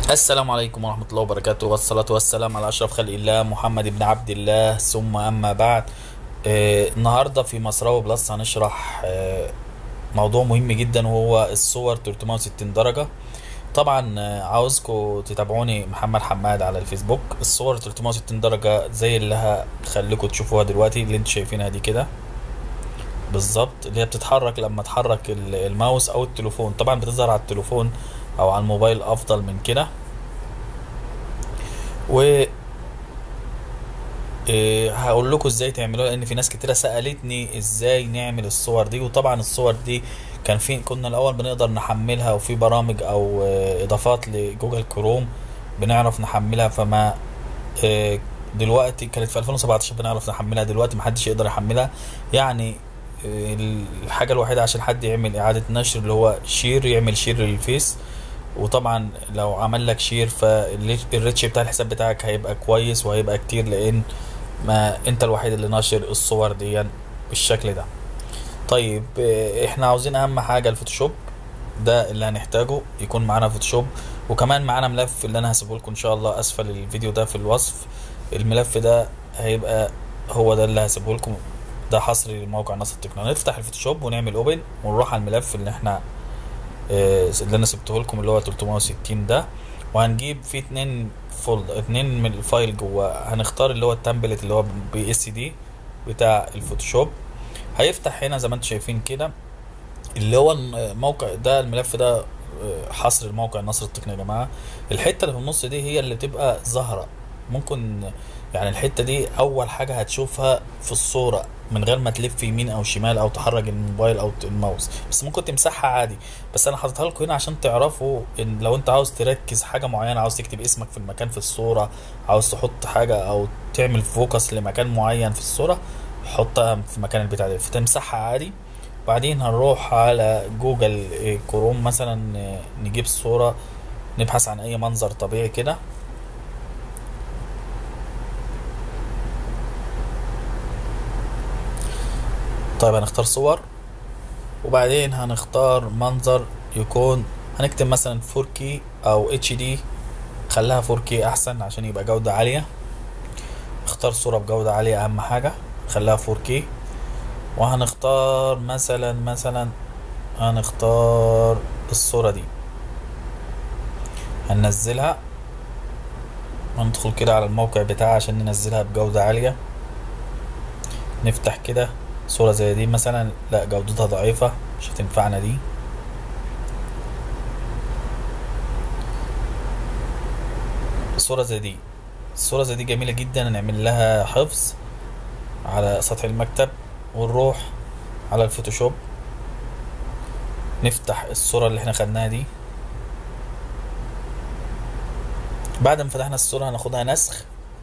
السلام عليكم ورحمة الله وبركاته والصلاة والسلام على أشرف خلق الله محمد بن عبد الله ثم أما بعد آه النهاردة في مصراوي بلس هنشرح آه موضوع مهم جدا وهو الصور 360 درجة طبعا آه عاوزكم تتابعوني محمد حماد على الفيسبوك الصور 360 درجة زي اللي هخليكم تشوفوها دلوقتي اللي انتوا شايفينها دي كده بالظبط اللي هي بتتحرك لما تحرك ال- الماوس او التليفون طبعا بتظهر على التليفون او على الموبايل افضل من كده و إيه، هقول لكم ازاي تعملوها لان في ناس كتيره سالتني ازاي نعمل الصور دي وطبعا الصور دي كان في كنا الاول بنقدر نحملها وفي برامج او آه، اضافات لجوجل كروم بنعرف نحملها فما آه، دلوقتي كانت في 2017 بنعرف نحملها دلوقتي محدش يقدر يحملها يعني آه، الحاجه الوحيده عشان حد يعمل اعاده نشر اللي هو شير يعمل شير للفيس وطبعا لو عمل لك شير فالريتش بتاع الحساب بتاعك هيبقى كويس وهيبقى كتير لان ما انت الوحيد اللي ناشر الصور دي بالشكل ده طيب آه، احنا عاوزين اهم حاجه الفوتوشوب ده اللي هنحتاجه يكون معانا فوتوشوب وكمان معانا ملف اللي انا هسيبه لكم ان شاء الله اسفل الفيديو ده في الوصف الملف ده هيبقى هو ده اللي هسيبه لكم ده حصري لموقع نصر التقنية نفتح الفوتوشوب ونعمل اوبن ونروح على الملف اللي احنا آه، اللي انا سبته لكم اللي هو 360 ده وهنجيب فيه اتنين فولد اتنين من الفايل جوه هنختار اللي هو التمبلت اللي هو بي اس دي بتاع الفوتوشوب هيفتح هنا زي ما انتم شايفين كده اللي هو الموقع ده الملف ده آه، حصر الموقع النصر التقني يا جماعه الحته اللي في النص دي هي اللي بتبقى ظاهره ممكن يعني الحته دي اول حاجه هتشوفها في الصوره من غير ما تلف يمين او شمال او تحرك الموبايل او الماوس بس ممكن تمسحها عادي بس انا حاططها لكم هنا عشان تعرفوا ان لو انت عاوز تركز حاجه معينه عاوز تكتب اسمك في المكان في الصوره عاوز تحط حاجه او تعمل فوكس لمكان معين في الصوره حطها في مكان البتاع ده فتمسحها عادي بعدين هنروح على جوجل إيه، كروم مثلا إيه، نجيب صورة نبحث عن اي منظر طبيعي كده طيب هنختار صور وبعدين هنختار منظر يكون هنكتب مثلا 4K او HD خليها 4K احسن عشان يبقى جودة عالية اختار صورة بجودة عالية اهم حاجة خليها 4K وهنختار مثلا مثلا هنختار الصورة دي هننزلها هندخل كده على الموقع بتاعها عشان ننزلها بجودة عالية نفتح كده صورة زي دي مثلا لا جودتها ضعيفة مش هتنفعنا دي صورة زي دي الصورة زي دي جميلة جدا هنعمل لها حفظ على سطح المكتب ونروح على الفوتوشوب نفتح الصورة اللي احنا خدناها دي بعد ما فتحنا الصورة هناخدها نسخ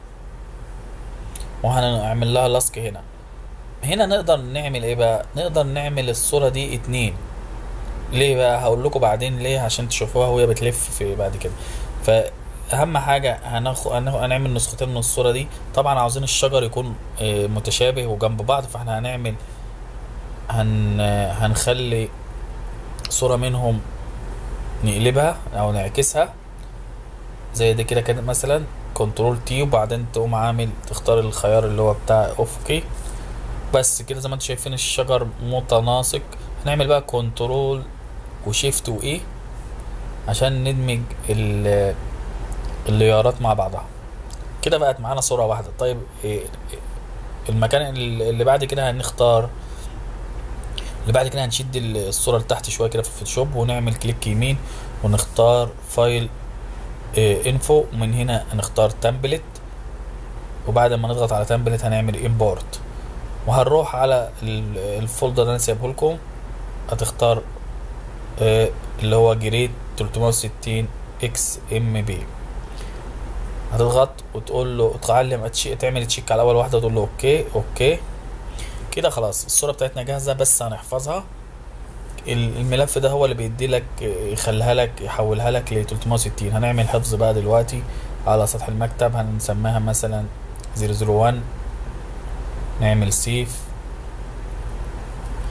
وهنعمل لها لصق هنا هنا نقدر نعمل ايه بقى نقدر نعمل الصورة دي اتنين ليه بقى هقول لكم بعدين ليه عشان تشوفوها وهي بتلف في بعد كده فاهم حاجه هناخد هنعمل نسختين من الصوره دي طبعا عاوزين الشجر يكون آه، متشابه وجنب بعض فاحنا هنعمل هن هنخلي صوره منهم نقلبها او نعكسها زي ده كده كده مثلا كنترول تي وبعدين تقوم عامل تختار الخيار اللي هو بتاع افقي بس كده زي ما انتم شايفين الشجر متناسق هنعمل بقى كنترول وشيفت وايه عشان ندمج ال- الليارات مع بعضها كده بقت معانا صورة واحدة طيب إيه المكان ال- اللي بعد كده هنختار اللي بعد كده هنشد ال- الصورة لتحت شوية كده في الفوتوشوب ونعمل كليك يمين ونختار فايل إيه انفو من هنا هنختار تمبلت وبعد ما نضغط على تمبلت هنعمل امبورت وهنروح على ال- الفولدر اللي انا سايبه لكم هتختار آه، اللي هو جريد 360 اكس ام بي هتضغط وتقول له تعلم أتش- تعمل تشيك على اول واحده وتقول له اوكي اوكي كده خلاص الصوره بتاعتنا جاهزه بس هنحفظها ال- الملف ده هو اللي بيدي لك يخليها لك يحولها لك ل 360 هنعمل حفظ بقى دلوقتي على سطح المكتب هنسميها مثلا 001 نعمل سيف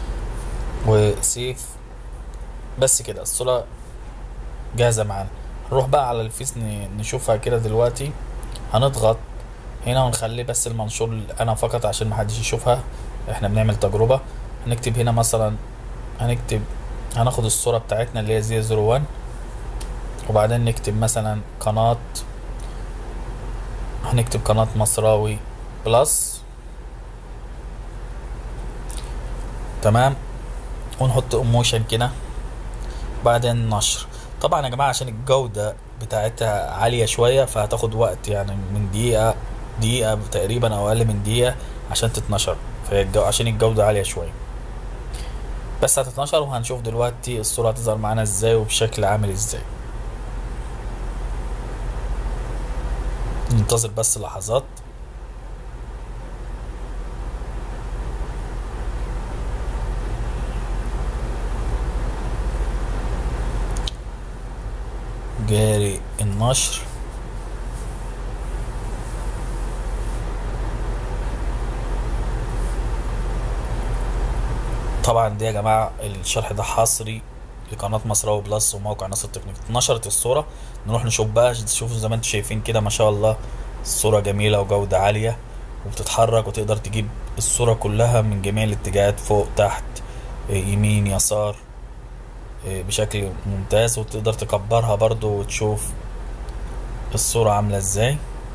وسيف بس كده الصورة جاهزة معانا نروح بقى على الفيس ن- نشوفها كده دلوقتي هنضغط هنا ونخلي بس المنشور انا فقط عشان محدش يشوفها احنا بنعمل تجربة هنكتب هنا مثلا هنكتب هناخد الصورة بتاعتنا اللي هي زي زيرو وان وبعدين نكتب مثلا قناة هنكتب قناة مصراوي بلس تمام ونحط ايموشن كده بعدين نشر طبعا يا جماعة عشان الجودة بتاعتها عالية شوية فهتاخد وقت يعني من دقيقة دقيقة تقريبا او اقل من دقيقة عشان تتنشر فهي الجو... عشان الجودة عالية شوية بس هتتنشر وهنشوف دلوقتي الصورة هتظهر معانا ازاي وبشكل عامل ازاي ننتظر بس لحظات جاري النشر طبعا دي يا جماعة الشرح ده حصري لقناة مصراوي بلس وموقع نصر التكنيك نشرت الصورة نروح نشوف بقى تشوفوا زي ما انتم شايفين كده ما شاء الله الصورة جميلة وجودة عالية وبتتحرك وتقدر تجيب الصورة كلها من جميع الاتجاهات فوق تحت يمين يسار بشكل ممتاز وتقدر تكبرها برضو وتشوف الصورة عاملة ازاي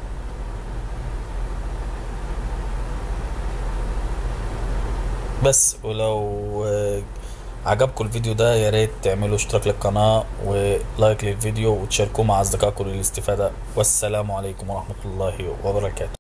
بس ولو عجبكم الفيديو ده يا ريت تعملوا اشتراك للقناة ولايك للفيديو وتشاركوه مع اصدقائكم للاستفادة والسلام عليكم ورحمة الله وبركاته